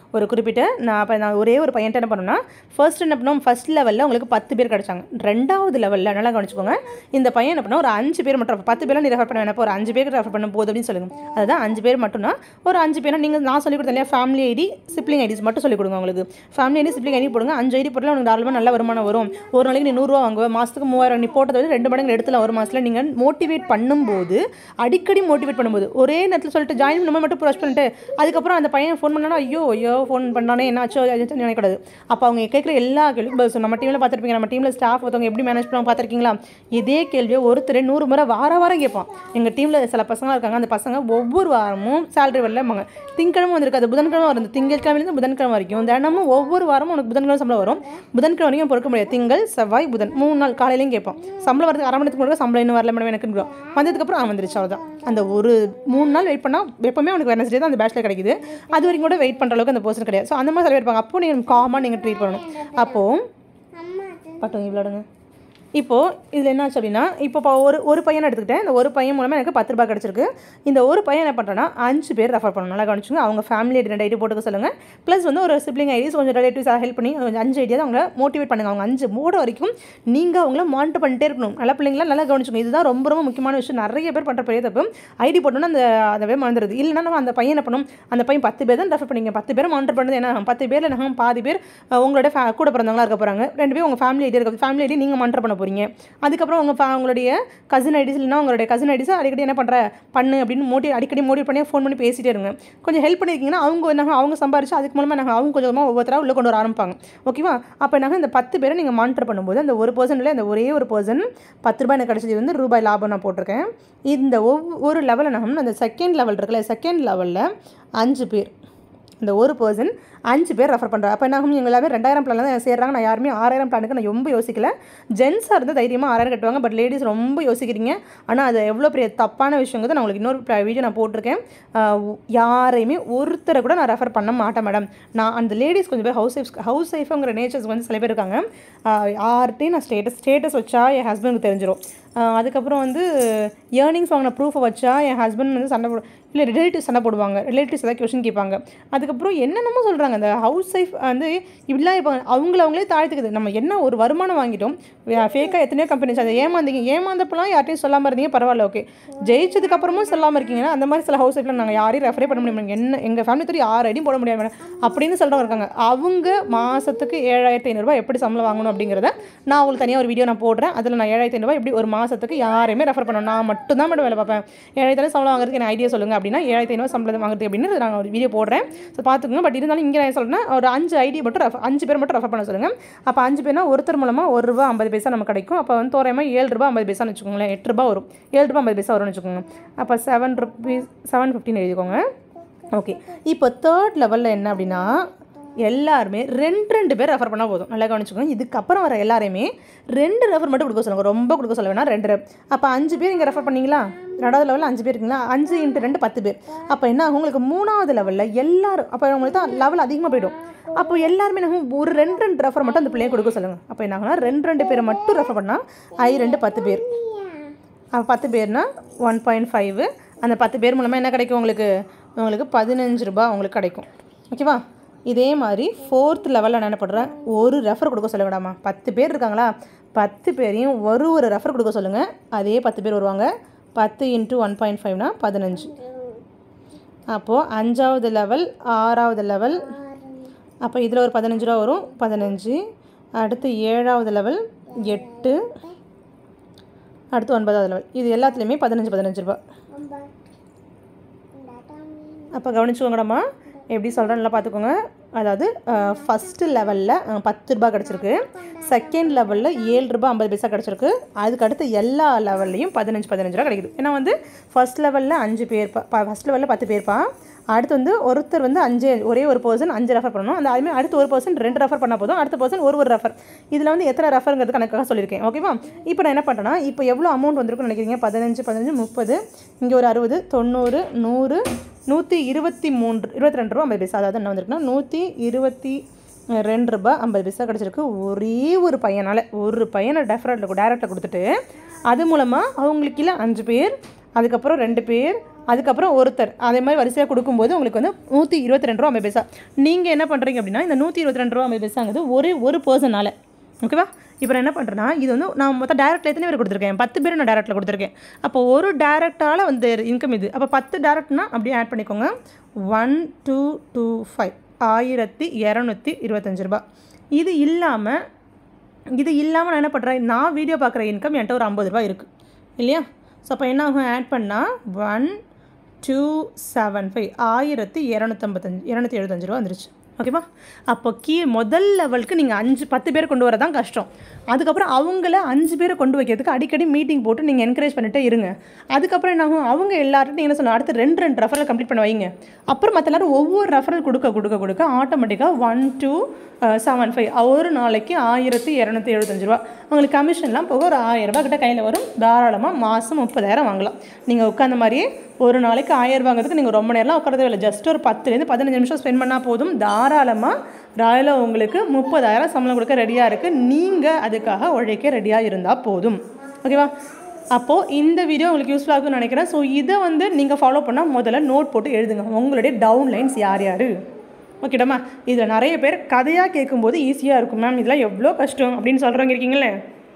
ஒரு குறிப்பிட்ட நான் அப்போ நான் ஒரே ஒரு பையன்ட்ட என்ன பண்ணோம்னா ஃபர்ஸ்ட் என்ன பண்ணோம் ஃபர்ஸ்ட் லெவலில் உங்களுக்கு பத்து பேர் கிடச்சாங்க ரெண்டாவது லெவலில் நல்லா கவனிச்சுக்கோங்க இந்த பையன் என்ன பண்ணா ஒரு அஞ்சு பேர் மட்டும் பத்து பேர்லாம் நீ ரெஃபர் பண்ண வேணாம் ஒரு அஞ்சு பேருக்கு ரெஃபர் பண்ண போதும் அப்படின்னு சொல்லுங்க அதுதான் அஞ்சு பேர் மட்டும்னா ஒரு அஞ்சு பேர் நீங்கள் நான் சொல்லிக் கொடுத்தேன் இல்லையா ஃபேமிலி ஐடி சிப்ளிங் ஐடிஸ் மட்டும் சொல்லிக் கொடுங்க உங்களுக்கு ஃபேமிலி ஐடி சிப்ளிங் ஐடி போடுங்க அஞ்சு ஐடி போட்டால் உனக்கு தாராளமாக நல்ல வருமானம் வரும் ஒரு நாளைக்கு நீ நூறுரூவா வாங்குவேன் மாதத்துக்கு மூவாயிரம் நீ போட்டதை விட ரெண்டு மடங்கு எடுத்துல ஒரு மாதத்தில் நீங்கள் மோட்டிவேட் பண்ணும்போது அடிக்கடி மோட்டிவேட் பண்ணும்போது ஒரே நேரத்தில் சொல்லிட்டு ஜாயின் நம்ம மட்டும் ப்ரோச் பண்ணிட்டு அதுக்கப்புறம் அந்த பையன் ஃபோன் பண்ணானா ஐயோ ஐயோ ஃபோன் பண்ணானே என்னாச்சோ அதுன்னு நினைக்கூடாது அப்போ அவங்க கேட்குற எல்லா கேள்வியும் பதில் சொல்லணும். நம்ம டீமில் பார்த்துருப்பீங்க நம்ம டீமில் ஸ்டாஃப் ஒருத்தவங்க எப்படி மேனேஜ் பண்ணுவாங்க பார்த்துருக்கீங்களா இதே கேள்வியை ஒருத்தர் நூறு முறை வார வாரம் கேட்பான் எங்கள் டீமில் சில பசங்க இருக்காங்க அந்த பசங்க ஒவ்வொரு வாரமும் சேலரி வரலம்பாங்க திங்கக்கிழமை வந்திருக்காது புதன்கிழமை வரும் திங்கட்கிழமையிலேருந்து புதன்கிழமை வரைக்கும் தினமும் ஒவ்வொரு வாரமும் உனக்கு புதன்கிழமை சம்பளம் வரும் புதன்கிழமை வரைக்கும் பொறுக்க முடியாது திங்கள் செவ்வாய் புதன் மூணு நாள் காலையிலையும் கேட்பான் சம்பளம் வரதுக்கு அரை மணி நேரத்துக்கு முன்னாடி சம்பளம் இன்னும் வரல மேடம் எனக்கு வந்ததுக்கப்புறம் அவன் வந்துருச்சு அவ்வளோதான் அந்த ஒரு மூணு நாள் வெயிட் பண்ணால் எப்பவுமே உனக்கு வெனஸ்டே தான் அந்த பேச்சில் கிடைக்குது அது வரைக்கும் கூட வெயிட் பண்ணுற அளவுக்கு அந்த பர்சன் கிடையாது ஸோ அந்த மாதிரி சில பேர் இருப்பாங்க அப்போ நீங்கள் காமாக நீங்கள் ட்ரீட் பண்ணணும் அப்போது பட்டம் இவ்வளோடுங்க இப்போது இதில் என்னாச்சு அப்படின்னா இப்போ இப்போ ஒரு ஒரு பையனை எடுத்துக்கிட்டேன் இந்த ஒரு பையன் மூலமாக எனக்கு பத்து ரூபாய் கிடச்சிருக்கு இந்த ஒரு பையன் என்ன பண்ணுறேன்னா அஞ்சு பேர் ரெஃபர் பண்ணணும் நல்லா கவனிச்சுங்க அவங்க ஃபேமிலி ஐடி ரெண்டு ஐடி போட்டுக்க சொல்லுங்கள் ப்ளஸ் வந்து ஒரு சிப்ளிங் ஐடிஸ் கொஞ்சம் ரிலேட்டிவ்ஸ் ஹெல்ப் பண்ணி கொஞ்சம் அஞ்சு ஐடியா அவங்கள மோட்டிவேட் பண்ணுங்க அவங்க அஞ்சு மூட வரைக்கும் நீங்கள் அவங்கள மானிட்டர் பண்ணிட்டே இருக்கணும் நல்ல பிள்ளைங்களா நல்லா கவனிச்சுங்க இதுதான் ரொம்ப ரொம்ப முக்கியமான விஷயம் நிறைய பேர் பண்ணுற பெரிய தப்பு ஐடி போட்டோன்னா அந்த அதவே மறந்துடுது இல்லைன்னா நம்ம அந்த பையன் என்ன பண்ணும் அந்த பையன் பத்து பேர் தான் ரெஃபர் பண்ணிங்க பத்து பேர் மானிட்டர் பண்ணது என்ன பத்து பேரில் என்ன பாதி பேர் அஹ், உங்களோட fa- கூட பிறந்தவங்களா இருக்க போகிறாங்க ரெண்டு பேர் உங்கள் ஃபேமிலி ஐடி இருக்க ஃபேமிலி ஐடி நீங்கள் மானிட்டர் பண்ண போகிறீங்க அதுக்கப்புறம் உங்கள் fa- உங்களுடைய கசின் ஐடிஸ் இல்லைன்னா உங்களுடைய கசின் ஐடிஸ் அடிக்கடி என்ன பண்ணுற பண்ணு அப்படின்னு மோட்டி அடிக்கடி மோட்டிவேட் பண்ணி ஃபோன் பண்ணி பேசிட்டே இருங்க கொஞ்சம் ஹெல்ப் பண்ணியிருக்கீங்கன்னா அவங்க என்ன அவங்க சம்பாரிச்சு அதுக்கு மூலமாக நாங்கள் அவங்க கொஞ்சமாக ஒவ்வொருத்தராக உள்ளே கொண்டு வர ஆரம்பிப்பாங்க ஓகேவா அப்போ நாங்கள் இந்த பத்து பேரை நீங்கள் மானிட்டர் பண்ணும்போது அந்த ஒரு பர்சன்ட்ல அந்த ஒரே ஒரு பர்சன் பத்து ரூபாய் எனக்கு கிடச்சது வந்து ரூபாய் லாபம் நான் போட்டிருக்கேன் இந்த ஒவ்வொரு லெவலில் நாங்கள் அந்த செகண்ட் லெவல் இருக்குல்ல செகண்ட் லெவலில் அஞ்சு பேர் இந்த ஒரு பர்சன் அஞ்சு பேர் ரெஃபர் பண்ணுறேன் அப்போ என்ன ஆகும் இவங்க எல்லாமே ரெண்டாயிரம் பிளான் தான் சேர்றாங்க நான் யாருமே ஆறாயிரம் பிளானுக்கு நான் ரொம்ப யோசிக்கல ஜென்ஸாக இருந்தால் தைரியமாக ஆறாயிரம் கட்டுவாங்க பட் லேடிஸ் ரொம்ப யோசிக்கிறீங்க ஆனால் அது எவ்வளோ பெரிய தப்பான விஷயங்கிறது நான் உங்களுக்கு இன்னொரு வீடியோ நான் போட்டிருக்கேன் ஆஹ் யாரையுமே ஒருத்தரை கூட நான் ரெஃபர் பண்ண மாட்டேன் மேடம் நான் அந்த லேடிஸ் கொஞ்சம் பேர் ஹவுஸ் ஒய்ஃப் ஹவுஸ் ஒய்ஃபுங்கிற நேச்சர்ஸ் வந்து சில பேர் இருக்காங்க ஆஹ் யார்கிட்டையும் நான் ஸ்டேட்டஸ் ஸ்டேட்டஸ் வச்சா என் ஹஸ்பண்டுக்கு தெரிஞ்சிடும் ஆஹ் அதுக்கப்புறம் வந்து ஏர்னிங்ஸ் வாங்கின ப்ரூஃபை வச்சா என் ஹஸ்பண்ட் வந்து சண்டை போடு இல்லை ரிலேட்டிவ்ஸ் சண்டை போடுவாங்க ரிலேட்டிவ்ஸ் ஏதாவது கொஷின் கேட்பாங்க அதுக்கப்புறம் என்னென்னமோ சொல்கிறாங்க அந்த ஹவுஸ் ஒய்ஃப் வந்து இப்படிலாம் இப்போ அவங்கள அவங்களே தாழ்த்துக்குது நம்ம என்ன ஒரு வருமானம் வாங்கிட்டோம் ஃபேக்காக எத்தனையோ கம்பெனிஸ் அதை ஏமாந்தீங்க ஏமாந்தப்பெல்லாம் யார்ட்டையும் சொல்லாமல் இருந்தீங்க பரவாயில்ல ஓகே ஜெயிச்சதுக்கு அப்புறமும் சொல்லாமல் இருக்கீங்கன்னா அந்த மாதிரி சில ஹவுஸ் ஒய்ஃபில் நாங்கள் யாரையும் ரெஃபரே பண்ண முடியும் என்ன எங்கள் ஃபேமிலி தெரியும் யார் ஐடியும் போட முடியாது மேடம் அப்படின்னு சொல்கிறவங்க இருக்காங்க அவங்க மாதத்துக்கு ஏழாயிரத்தி ஐநூறுரூவா எப்படி சம்பளம் வாங்கணும் அப்படிங்கிறத நான் உங்களுக்கு தனியாக ஒரு வீடியோ நான் போடுறேன் அதில் நான் ஏழாயிரத்தி ஐநூறுரூவா எப்படி ஒரு மாதத்துக்கு யாரையுமே ரெஃபர் பண்ணணும் நான் மட்டும் தான் மேடம் வேலை பார்ப்பேன் ஏழாயிரத்தி ஐநூறு சம்பளம் வாங்குறதுக்கு எனக்கு ஐடியா சொல்லுங்கள் அப்படின்னா ஏழாயிரத்தி ஐநூறு சம்பளம் வாங்குறது அப்படின்னு நான் ஒரு வீடியோ போடுறேன் ஸோ பார்த்துக்கோங்க பட் இருந்தாலும் இங்கே நான் சொல்கிறேன் ஒரு அஞ்சு ஐடி மட்டும் ரெஃபர் அஞ்சு பேர் மட்டும் ரெஃபர் பண்ண சொல்லுங்கள் அப்போ அஞ்சு பேர்னா ஒருத்தர் மூலமாக ஒரு ரூபா ஐம்பது பைசா நமக்கு கிடைக்கும் அப்போ வந்து தோராயமாக ஏழு ரூபா ஐம்பது பைசான்னு வச்சுக்கோங்களேன் எட்டு ரூபா வரும் ஏழு ரூபா ஐம்பது பைசா வரும்னு வச்சுக்கோங்க அப்போ செவன் ருபீஸ் செவன் ஃபிஃப்டின் எழுதிக்கோங்க ஓகே இப்போ தேர்ட் லெவலில் என்ன அப்படின்னா எல்லாருமே ரெண்டு ரெண்டு பேர் ரெஃபர் பண்ணால் போதும் நல்லா கவனிச்சுக்கோங்க இதுக்கப்புறம் வர எல்லாரையுமே ரெண்டு ரெஃபர் மட்டும் கொடுக்க சொல்லுங்கள் ரொம்ப கொடுக்க சொல்ல வேணாம் ரெண்டு ref. அப்போ அஞ்சு பேர் இங்கே ரெஃபர் பண்ணீங்களா ரெண்டாவது லெவலில் அஞ்சு பேர் இருக்கீங்களா அஞ்சு இன்ட்டு ரெண்டு பத்து பேர் அப்போ என்ன ஆகும் உங்களுக்கு மூணாவது லெவலில் எல்லாரும் அப்போ உங்களுக்கு தான் லெவல் அதிகமாக போயிடும் அப்போ எல்லாருமே என்ன ஆகும்? ஒரு ரெண்டு ரெண்டு ரெஃபர் மட்டும் அந்த பிள்ளைய கொடுக்க சொல்லுங்கள் அப்போ என்ன ஆகும்னா ரெண்டு ரெண்டு பேரை மட்டும் ரெஃபர் பண்ணால் ஐ ரெண்டு பத்து பேர் அப்போ பத்து பேர்னா ஒன் பாயிண்ட் ஃபைவ் அந்த பத்து பேர் மூலமாக என்ன கிடைக்கும் உங்களுக்கு உங்களுக்கு பதினஞ்சு ரூபாய் உங்களுக்கு கிடைக்கும் ஓகேவா இதே மாதிரி ஃபோர்த் லெவலில் நான் என்ன பண்ணுறேன் ஒரு ரெஃபர் கொடுக்க சொல்ல வேண்டாமா பத்து பேர் இருக்காங்களா பத்து பேரையும் ஒரு ஒரு ரெஃபர் கொடுக்க சொல்லுங்கள் அதே பத்து பேர் வருவாங்க பத்து இன்ட்டு ஒன் பாயிண்ட் ஃபைவ்னா பதினஞ்சு அப்போது அஞ்சாவது லெவல் ஆறாவது லெவல் அப்போ இதில் ஒரு பதினஞ்சு ரூபா வரும் பதினஞ்சு அடுத்து ஏழாவது லெவல் எட்டு அடுத்து ஒன்பதாவது லெவல் இது எல்லாத்துலேயுமே பதினஞ்சு பதினஞ்சு ரூபா அப்போ கவனிச்சுக்கோங்கடம்மா எப்படி சொல்கிறேன் நல்லா பார்த்துக்கோங்க அதாவது ஃபஸ்ட்டு லெவலில் பத்து ரூபா கிடச்சிருக்கு செகண்ட் லெவலில் ஏழு ரூபா ஐம்பது பைசா கிடச்சிருக்கு அதுக்கு அடுத்து எல்லா லெவல்லையும் பதினஞ்சு பதினஞ்சு ரூபா கிடைக்குது ஏன்னா வந்து ஃபஸ்ட் லெவலில் அஞ்சு பேர் ஃபஸ்ட் லெவலில் பத்து பேர்ப்பா அடுத்து வந்து ஒருத்தர் வந்து அஞ்சு ஒரே ஒரு பர்சன் அஞ்சு ரெஃபர் பண்ணணும் அந்த அதுமாதிரி அடுத்து ஒரு பர்சன் ரெண்டு ரெஃபர் பண்ணால் போதும் அடுத்த பர்சன் ஒரு ஒரு ரெஃபர் இதில் வந்து எத்தனை ரெஃபருங்கிறது கணக்காக சொல்லியிருக்கேன் ஓகேவா இப்போ நான் என்ன பண்ணுறேன்னா இப்போ எவ்வளோ அமௌண்ட் வந்திருக்குன்னு நினைக்கிறீங்க பதினஞ்சு பதினஞ்சு முப்பது இங்கே ஒரு அறுபது தொண்ணூறு நூறு நூற்றி இருபத்தி மூன்று இருபத்தி ரெண்டு ரூபா ஐம்பது பைசா அதாவது என்ன வந்திருக்குன்னா நூற்றி இருபத்தி ரெண்டு ரூபா ஐம்பது பைசா கிடச்சிருக்கு ஒரே ஒரு பையனால் ஒரு பையனை டெஃபரட்டில் டேரக்டில் கொடுத்துட்டு அது மூலமாக அவங்களுக்கு கீழே அஞ்சு பேர் அதுக்கப்புறம் ரெண்டு பேர் அதுக்கப்புறம் ஒருத்தர் அதே மாதிரி வரிசையாக கொடுக்கும்போது உங்களுக்கு வந்து நூற்றி இருபத்தி ரெண்டு ரூபா ஐம்பது பைசா நீங்கள் என்ன பண்ணுறீங்க அப்படின்னா இந்த நூற்றி இருபத்தி ரெண்டு ரூபா ஐம்பது பைசாங்கிறது ஒரே ஒரு பர்சனால் ஓகேவா இப்போ நான் என்ன பண்ணுறேன்னா இது வந்து நான் மொத்தம் டேரக்டில் எத்தனை பேர் கொடுத்துருக்கேன் பத்து பேர் நான் டேரக்டில் கொடுத்துருக்கேன் அப்போ ஒரு டேரக்டால் வந்து இன்கம் இது அப்போ பத்து டேரக்ட்னா அப்படியே ஆட் பண்ணிக்கோங்க ஒன் டூ டூ ஃபைவ் ஆயிரத்தி இரநூத்தி இருபத்தஞ்சு ரூபா இது இல்லாமல் இது இல்லாமல் நான் என்ன பண்ணுறேன் நான் வீடியோ பார்க்குற இன்கம் என்கிட்ட ஒரு ஐம்பது ரூபா இருக்குது இல்லையா ஸோ அப்போ என்ன ஆகும் ஆட் பண்ணால் ஒன் டூ செவன் ஃபைவ் ஆயிரத்தி இரநூத்தம்பத்தஞ்சு இரநூத்தி எழுபத்தஞ்சு ரூபா வந்துருச்சு ஓகேவா அப்போ கீ முதல் லெவலுக்கு நீங்கள் அஞ்சு பத்து பேர் கொண்டு வரதான் கஷ்டம் அதுக்கப்புறம் அவங்கள அஞ்சு பேரை கொண்டு வைக்கிறதுக்கு அடிக்கடி மீட்டிங் போட்டு நீங்கள் என்கரேஜ் பண்ணிட்டே இருங்க அதுக்கப்புறம் என்ன ஆகும் அவங்க எல்லார்ட்டும் நீங்கள் என்ன சொல்லணும் அடுத்து ரெண்டு ரெண்டு ரெஃபரல் கம்ப்ளீட் பண்ண வைங்க அப்புறம் மற்ற எல்லாரும் ஒவ்வொரு ரெஃபரல் கொடுக்க கொடுக்க கொடுக்க ஆட்டோமேட்டிக்காக ஒன் டூ செவன் ஃபைவ் ஒரு நாளைக்கு ஆயிரத்தி இரநூத்தி எழுபத்தஞ்சு ரூபா உங்களுக்கு கமிஷன்லாம் போக ஒரு ஆயிரம் ரூபா கிட்ட கையில் வரும் தாராளமாக மாதம் முப்பதாயிரம் வாங்கலாம் நீங்கள் உட்காந்த மாதிரியே ஒரு நாளைக்கு ஆயிரம் வாங்குறதுக்கு நீங்கள் ரொம்ப நேரம்லாம் உட்காரதே இல்லை ஜஸ்ட் ஒரு பத்துலேருந்து பதினஞ்சு நிமிஷம் ஸ்பெண்ட் பண்ணால் போதும் தாராளமாக ராயலாக உங்களுக்கு முப்பதாயிரம் சம்பளம் கொடுக்க ரெடியாக இருக்குது நீங்கள் அதுக்காக உழைக்க ரெடியாக இருந்தால் போதும் ஓகேவா அப்போது இந்த வீடியோ உங்களுக்கு யூஸ்ஃபுல்லாக இருக்கும்னு நினைக்கிறேன் ஸோ இதை வந்து நீங்கள் ஃபாலோ பண்ணால் முதல்ல நோட் போட்டு எழுதுங்க உங்களுடைய டவுன் லைன்ஸ் யார் யார் ஓகேடாம்மா இதில் நிறைய பேர் கதையாக கேட்கும்போது ஈஸியாக இருக்கும் மேம் இதெல்லாம் எவ்வளோ கஷ்டம் அப்படின்னு சொல்கிறவங்க இருக்கீங்களே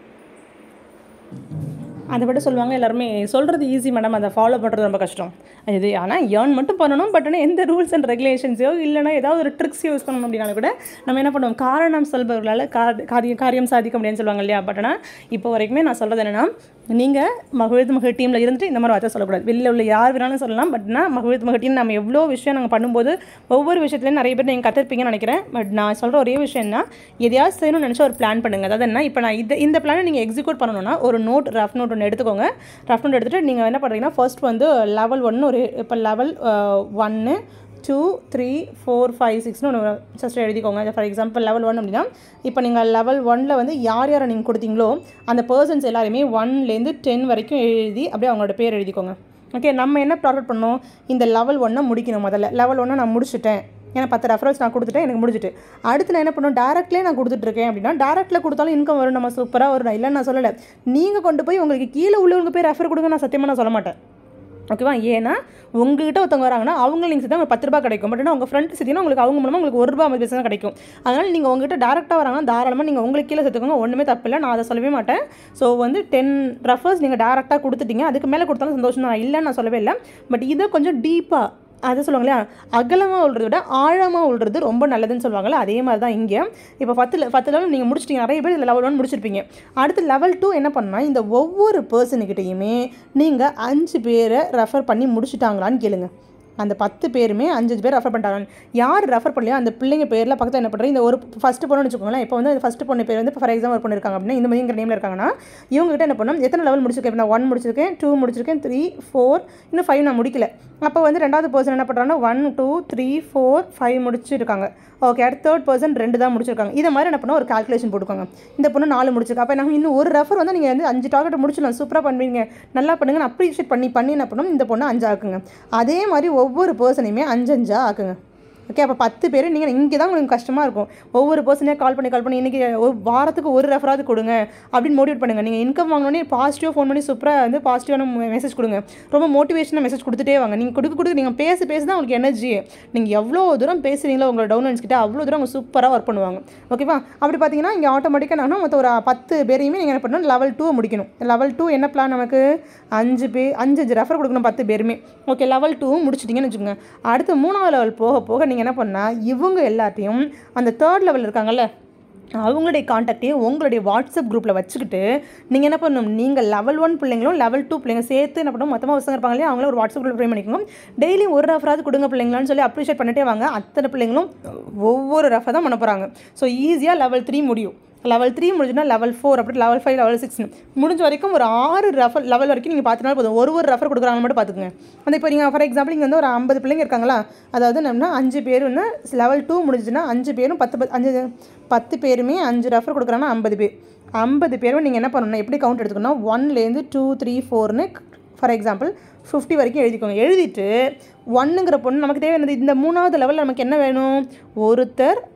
அதை விட சொல்லுவாங்க எல்லாருமே சொல்கிறது ஈஸி மேடம் அதை ஃபாலோ பண்ணுறது ரொம்ப கஷ்டம் இது ஆனால் ஏர்ன் மட்டும் பண்ணணும் பட் ஆனால் எந்த ரூல்ஸ் அண்ட் ரெகுலேஷன்ஸோ இல்லைனா ஏதாவது ஒரு ட்ரிக்ஸ் யூஸ் பண்ணணும் அப்படின்னாலும் கூட நம்ம என்ன பண்ணுவோம் காரணம் சொல்பவர்களால் காரியம் காரியம் சாதிக்க முடியும்னு சொல்லுவாங்க இல்லையா பட் ஆனால் இப்போ வரைக்குமே நான் சொல்கிறது என்னென்னா நீங்கள் மகிழ்த்து மகிழ் டீமில் இருந்துட்டு இந்த மாதிரி வார்த்தை சொல்லக்கூடாது வெளியில் உள்ள யார் வேணாலும் சொல்லலாம் பட் நான் மகிழ்த்து மகிழ் டீம் நம்ம எவ்வளோ விஷயம் நாங்கள் பண்ணும்போது ஒவ்வொரு விஷயத்துலையும் நிறைய பேர் நீங்கள் கற்றுப்பீங்கன்னு நினைக்கிறேன் பட் நான் சொல்கிற ஒரே விஷயம் என்ன எதையாவது செய்யணும்னு நினச்சா ஒரு பிளான் பண்ணுங்கள் அதாவது என்ன இப்போ நான் இந்த இந்த பிளானை நீங்கள் எக்ஸிக்யூட் பண்ணணும்னா ஒரு நோட் ரஃப் நோட் ஒன்று எடுத்துக்கோங்க ரஃப் நோட் எடுத்துகிட்டு நீங்கள் என்ன பண்ணுறீங்கன்னா ஃபர்ஸ்ட் வந்து லெவல் ஒன்று ஒரு இப்போ லெவல் ஒன்று டூ த்ரீ ஃபோர் ஃபைவ் சிக்ஸ்னு ஒன்று ஜஸ்ட் எழுதிக்கோங்க ஃபார் எக்ஸாம்பிள் லெவல் ஒன் அப்படின்னா இப்போ நீங்கள் லெவல் ஒனில் வந்து யார் யாரை நீங்கள் கொடுத்தீங்களோ அந்த பர்சன்ஸ் எல்லாருமே ஒன்லேருந்து டென் வரைக்கும் எழுதி அப்படியே அவங்களோட பேர் எழுதிக்கோங்க ஓகே நம்ம என்ன ப்ராடக்ட் பண்ணோம் இந்த லெவல் ஒன்னை முடிக்கணும் முதல்ல லெவல் ஒன்னை நான் முடிச்சுட்டேன் ஏன்னா பத்து ரெஃபரன்ஸ் நான் கொடுத்துட்டேன் எனக்கு முடிஞ்சிட்டு அடுத்து நான் என்ன பண்ணுவேன் டேரக்ட்லேயே நான் கொடுத்துட்ருக்கேன் அப்படின்னா டேரக்ட்டில் கொடுத்தாலும் இன்கம் வரும் நம்ம சூப்பராக வரும் இல்லை நான் சொல்லலை நீங்கள் கொண்டு போய் உங்களுக்கு கீழே உள்ளவங்க போய் ரெஃபர் கொடுங்க நான் சத்தியமாக நான் சொல்ல மாட்டேன் ஓகேவா ஏன்னா உங்ககிட்ட ஒருத்தவங்க வராங்கன்னா அவங்க லிங்க்ஸ் தான் உங்களுக்கு பத்து ரூபா கிடைக்கும் பட் ஆனால் உங்கள் ஃப்ரெண்ட் சேர்த்தினா உங்களுக்கு அவங்க மூலமாக உங்களுக்கு ஒரு ரூபா ஐம்பது பைசா தான் கிடைக்கும் அதனால் நீங்கள் உங்ககிட்ட டேரெக்டாக வராங்கன்னா தாராளமாக நீங்கள் உங்களுக்கு கீழே சேர்த்துக்கோங்க ஒன்றுமே தப்பில்லை நான் அதை சொல்லவே மாட்டேன் ஸோ வந்து டென் ரெஃபர்ஸ் நீங்கள் டேரெக்டாக கொடுத்துட்டீங்க அதுக்கு மேலே கொடுத்தாலும் சந்தோஷம் தான் இல்லைன்னு நான் சொல்லவே இல்லை பட் இதை கொஞ்சம் டீப்பாக அதை சொல்லுவாங்க இல்லையா அகலமாக உள்றதை விட ஆழமாக உள்றது ரொம்ப நல்லதுன்னு சொல்லுவாங்கல்ல அதே மாதிரி தான் இங்கே இப்போ பத்து பத்து லெவல் நீங்கள் முடிச்சிட்டீங்க நிறைய பேர் இந்த லெவல் ஒன் முடிச்சிருப்பீங்க அடுத்து லெவல் டூ என்ன பண்ணால் இந்த ஒவ்வொரு பர்சனுக்கிட்டையுமே நீங்கள் அஞ்சு பேரை ரெஃபர் பண்ணி முடிச்சிட்டாங்களான்னு கேளுங்க அந்த பத்து பேருமே அஞ்சு பேர் ரெஃபர் பண்ணிட்டாங்க யார் ரெஃபர் பண்ணலையோ அந்த பிள்ளைங்க பேரில் பக்கத்தில் என்ன பண்ணுறேன் இந்த ஒரு ஃபஸ்ட்டு பொண்ணு வச்சுக்கோங்களேன் இப்போ வந்து ஃபஸ்ட்டு பொண்ணு பேர் வந்து ஃபார் எக்ஸாம்பிள் ஒரு பொண்ணு இருக்காங்க அப்படின்னா இந்த மாதிரிங்கிற நேமில் இருக்காங்கன்னா இவங்ககிட்ட என்ன பண்ணோம் எத்தனை லெவல் முடிச்சிருக்கேன் நான் ஒன் முடிச்சிருக்கேன் டூ முடிச்சிருக்கேன் த்ரீ ஃபோர் இன்னும் ஃபைவ் நான் முடிக்கல அப்போ வந்து ரெண்டாவது பர்சன் என்ன பண்ணுறாங்கன்னா one two three four five முடிச்சிருக்காங்க ஓகே அடுத்த தேர்ட் பர்சன் ரெண்டு தான் முடிச்சிருக்காங்க இதை மாதிரி என்ன பண்ணால் ஒரு கால்குலேஷன் போட்டுக்கோங்க இந்த பொண்ணு நாலு முடிச்சிருக்கா அப்போ நம்ம இன்னும் ஒரு ரெஃபர் வந்து நீங்கள் வந்து அஞ்சு டார்கெட் முடிச்சிடலாம் சூப்பராக பண்ணுவீங்க நல்லா பண்ணுங்க அப்ரிஷியேட் பண்ணி பண்ணி என்ன பண்ணணும் இந்த பொண்ணை அஞ்சு ஆக்குங்க அதே மாதிரி ஒவ்வொரு பர்சனையுமே அஞ்சு அஞ்சா ஆக்குங்க ஓகே அப்போ பத்து பேர் நீங்கள் இங்கே தான் உங்களுக்கு கஷ்டமாக இருக்கும் ஒவ்வொரு பர்சனே கால் பண்ணி கால் பண்ணி இன்றைக்கி ஒரு வாரத்துக்கு ஒரு ரெஃபராது கொடுங்க அப்படின்னு மோட்டிவேட் பண்ணுங்கள் நீங்கள் இன்கம் வாங்கினோடனே பாசிட்டிவாக ஃபோன் பண்ணி சூப்பராக வந்து பாசிட்டிவான மெசேஜ் கொடுங்க ரொம்ப மோட்டிவேஷனாக மெசேஜ் கொடுத்துட்டே வாங்க நீங்கள் கொடுக்க கொடுக்க நீங்கள் பேச பேச தான் உங்களுக்கு எனர்ஜி நீங்கள் எவ்வளோ தூரம் பேசுகிறீங்களோ உங்களோட டவுன்லைன்ஸ் கிட்ட அவ்வளோ தூரம் அவங்க சூப்பராக ஒர்க் பண்ணுவாங்க ஓகேவா அப்படி பார்த்தீங்கன்னா இங்கே ஆட்டோமேட்டிக்காக நான் மொத்தம் ஒரு பத்து பேரையுமே நீங்கள் என்ன பண்ணணும் லெவல் டூ முடிக்கணும் லெவல் டூ என்ன பிளான் நமக்கு அஞ்சு பேர் அஞ்சு அஞ்சு ரெஃபர் கொடுக்கணும் பத்து பேருமே ஓகே லெவல் டூ முடிச்சிட்டிங்கன்னு வச்சுக்கோங்க அடுத்து மூணாவது லெவல் போக போக நீங்கள் என்ன பண்ணால் இவங்க எல்லாத்தையும் அந்த தேர்ட் லெவல் இருக்காங்கல்ல அவங்களுடைய காண்டாக்டையும் உங்களுடைய வாட்ஸ்அப் குரூப்பில் வச்சுக்கிட்டு நீங்கள் என்ன பண்ணணும் நீங்கள் லெவல் ஒன் பிள்ளைங்களும் லெவல் டூ பிள்ளைங்க சேர்த்து என்ன பண்ணணும் மொத்தமாக பசங்க இருப்பாங்க இல்லையா அவங்கள ஒரு வாட்ஸ்அப் குரூப் ஃப்ரேம் பண்ணிக்கோங்க டெய்லி ஒரு ரெஃபராது கொடுங்க பிள்ளைங்களான்னு சொல்லி அப்ரிஷியேட் பண்ணிட்டே வாங்க அத்தனை பிள்ளைங்களும் ஒவ்வொரு ரெஃபர் தான் பண்ண போகிறாங்க ஸோ ஈஸியாக லெவல் த்ரீ முடியும் லெவல் த்ரீ முடிஞ்சுன்னா லெவல் ஃபோர் அப்படி லெவல் ஃபைவ் லெவல் சிக்ஸ் முடிஞ்ச வரைக்கும் ஒரு ஆறு ரெஃபர் லெவல் வரைக்கும் நீங்கள் பார்த்துனாலும் போதும் ஒரு ஒரு ரெஃபர் கொடுக்குறாங்க மட்டும் பார்த்துக்குங்க அந்த இப்போ நீங்கள் ஃபார் எக்ஸாம்பிள் இங்கே வந்து ஒரு ஐம்பது பிள்ளைங்க இருக்காங்களா அதாவது என்னன்னா அஞ்சு பேர் வந்து லெவல் டூ முடிஞ்சுன்னா அஞ்சு பேரும் பத்து பத்து அஞ்சு பத்து பேருமே அஞ்சு ரெஃபர் கொடுக்குறாங்கன்னா ஐம்பது பேர் ஐம்பது பேரும் நீங்கள் என்ன பண்ணணும் எப்படி கவுண்ட் எடுத்துக்கணும் ஒன்லேருந்து டூ த்ரீ ஃபோர்னு ஃபார் எக்ஸாம்பிள் ஃபிஃப்டி வரைக்கும் எழுதிக்கோங்க எழுதிட்டு ஒன்னுங்கிற பொண்ணு நமக்கு தேவையானது இந்த மூணாவது லெவலில் நமக்கு என்ன வேணும் ஒருத்தர்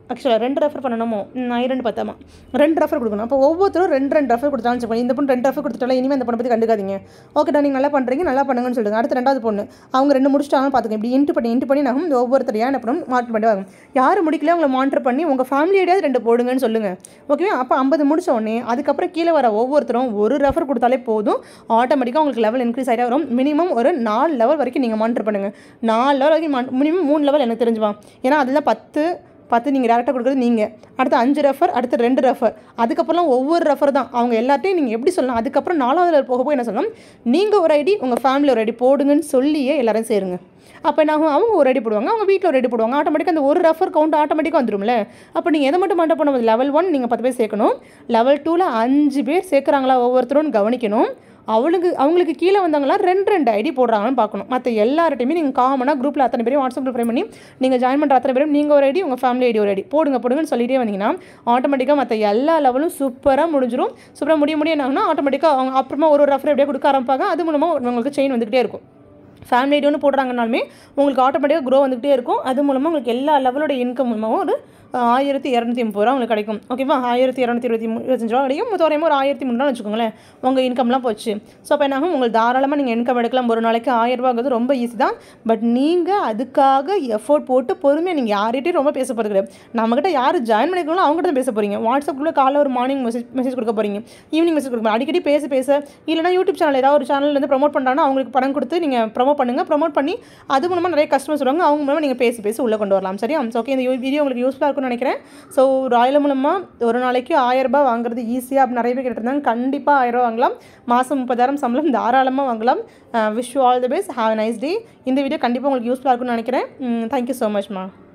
ஆக்சுவலாக ரெண்டு ரெஃபர் பண்ணணுமோ ம், இரண்டு பத்தாமா ரெண்டு ரெஃபர் கொடுக்கணும் அப்போ ஒவ்வொருத்தரும் ரெண்டு ரெண்டு ரெஃபர் கொடுத்தாலும் வச்சுக்கோங்க இந்த பொண்ணு ரெண்டு ரெஃபர் கொடுத்துட்டாலும் இனிமேல் இந்த பொண்ணை பற்றி கண்டுக்காதீங்க ஓகேடா நீங்கள் நல்லா பண்ணுறீங்க நல்லா பண்ணுங்கன்னு சொல்லுங்க அடுத்த ரெண்டாவது பொண்ணு அவங்க ரெண்டு முடிச்சிட்டாங்கன்னு பார்த்துக்கங்க இப்படி இன்ட்டு பண்ணி இன்ட்டு பண்ணி நாகும் இந்த ஒவ்வொருத்தரையா என்ன பண்ணணும் மாற்றம் பண்ணி ஆகும் யார் முடிக்கல உங்களை மானிட்டர் பண்ணி உங்கள் ஃபேமிலியோடய ரெண்டு போடுங்கன்னு சொல்லுங்கள் ஓகேவா அப்போ ஐம்பது முடிச்ச உடனே அதுக்கப்புறம் கீழே வர ஒவ்வொருத்தரும் ஒரு ரெஃபர் கொடுத்தாலே போதும் ஆட்டோமேட்டிக்காக உங்களுக்கு லெவல் இன்க்ரீஸ் ஆகிட்டே வரும் மினிமம் ஒரு நாலு லெவல் வரைக்கும் நீங்கள் மானிட்டர் பண்ணுங்கள் நாலு லெவல் வரைக்கும் மினிமம் மூணு லெவல் எனக்கு தெரிஞ்சுவா ஏன்னா அதில் பத்து பத்து நீங்கள் டேரெக்டாக கொடுக்குறது நீங்கள் அடுத்து அஞ்சு ரெஃபர் அடுத்து ரெண்டு ரெஃபர் அதுக்கப்புறம் ஒவ்வொரு ரெஃபர் தான் அவங்க எல்லாத்தையும் நீங்கள் எப்படி சொல்லலாம் அதுக்கப்புறம் நாலாவது level போக போய் என்ன சொல்லணும் நீங்கள் ஒரு ஐடி உங்கள் ஃபேமிலி ஒரு ஐடி போடுங்கன்னு சொல்லியே எல்லாரும் சேருங்க அப்போ என்ன ஆகும் அவங்க ஒரு ஐடி போடுவாங்க அவங்க வீட்டில் ஒரு ஐடி போடுவாங்க ஆட்டோமேட்டிக்காக அந்த ஒரு ரெஃபர் கவுண்ட் ஆட்டோமேட்டிக்காக வந்துரும்ல அப்போ நீங்கள் எதை மட்டும் மட்டும் பண்ணும்போது லெவல் ஒன் நீங்கள் பத்து பேர் சேர்க்கணும் லெவல் டூவில் அஞ்சு பேர் சேர்க்குறாங்களா ஒவ்வொருத்தரும் கவனிக்கணும் அவளுக்கு அவங்களுக்கு கீழே வந்தவங்களாம் ரெண்டு ரெண்டு ஐடி போடுறாங்கன்னு பார்க்கணும் மற்ற எல்லார்ட்டையுமே நீங்கள் காமனாக குரூப்பில் அத்தனை பேரையும் வாட்ஸ்அப் குரூப் பண்ணி நீங்கள் ஜாயின் பண்ணுற அத்தனை பேரும் நீங்கள் ஒரு ஐடி உங்கள் ஃபேமிலி ஐடி ஒரு ஐடி போடுங்க போடுங்கன்னு சொல்லிட்டே வந்தீங்கன்னா ஆட்டோமேட்டிக்காக மற்ற எல்லா லெவலும் சூப்பராக முடிஞ்சிடும் சூப்பராக முடிய முடிய என்ன ஆகும்னா ஆட்டோமேட்டிக்காக அவங்க அப்புறமா ஒரு ஒரு ரெஃபர் அப்படியே கொடுக்க ஆரம்பிப்பாங்க அது மூலமாக உங்களுக்கு செயின் வந்துக்கிட்டே இருக்கும் ஃபேமிலி ஐடி ஒன்று போடுறாங்கனாலுமே உங்களுக்கு ஆட்டோமேட்டிக்காக க்ரோ வந்துகிட்டே இருக்கும் அது மூலமாக உங்களுக்கு எல்லா லெவலோட இன்கம் மூலமாகவும் ஒரு ஆயிரத்தி இரநூத்தி முப்பது ரூபா உங்களுக்கு கிடைக்கும் ஓகேவா ஆயிரத்தி இரநூத்தி இருபத்தி மூ இருபத்தஞ்சு ரூபா கிடைக்கும் தோராயமாக ஒரு ஆயிரத்தி முந்நூறுவா வச்சுக்கோங்களேன் உங்கள் இன்கம்லாம் போச்சு ஸோ அப்போ என்னாகும் உங்களுக்கு தாராளமாக நீங்கள் இன்கம் எடுக்கலாம் ஒரு நாளைக்கு ஆயிரம் ரூபாங்கிறது ரொம்ப ஈஸி தான் பட் நீங்கள் அதுக்காக எஃபோர்ட் போட்டு பொறுமையாக நீங்கள் யார்கிட்டையும் ரொம்ப பேச போகிறது கிடையாது நம்மக்கிட்ட யார் ஜாயின் பண்ணிக்கணும் அவங்ககிட்ட தான் பேச போகிறீங்க வாட்ஸ்அப்பில் காலைல ஒரு மார்னிங் மெசேஜ் மெசேஜ் கொடுக்க போகிறீங்க ஈவினிங் மெசேஜ் கொடுக்க போறீங்க. அடிக்கடி பேச பேச இல்லைனா யூடியூப் சேனல் ஏதாவது ஒரு சேனல் வந்து ப்ரொமோட் பண்ணுறாங்கன்னா அவங்களுக்கு பணம் கொடுத்து நீங்கள் ப்ரொமோட் பண்ணுங்கள் ப்ரொமோட் பண்ணி அது மூலமாக நிறைய கஸ்டமர்ஸ் வருவாங்க அவங்க மூலமாக நீங்கள் பேசி பேசி உள்ளே கொண்டு வரலாம் சரியா ஓகே இந்த வீடியோ உங்களுக்கு யூஸ்ஃபுல்லாக இருக்கும்னு நினைக்கிறேன் ஸோ ராயல் மூலமாக ஒரு நாளைக்கு ஆயிரம் ரூபாய் வாங்குறது ஈஸியாக அப்படி நிறைய பேர் கேட்டிருந்தாங்க கண்டிப்பாக ஆயிரம் ரூபாய் வாங்கலாம் மாதம் முப்பதாயிரம் சம்பளம் தாராளமாக வாங்கலாம் wish all the best have nice day இந்த வீடியோ கண்டிப்பாக உங்களுக்கு யூஸ்ஃபுல்லாக இருக்கும்னு நினைக்கிறேன் தேங்க்யூ ஸோ மச்மா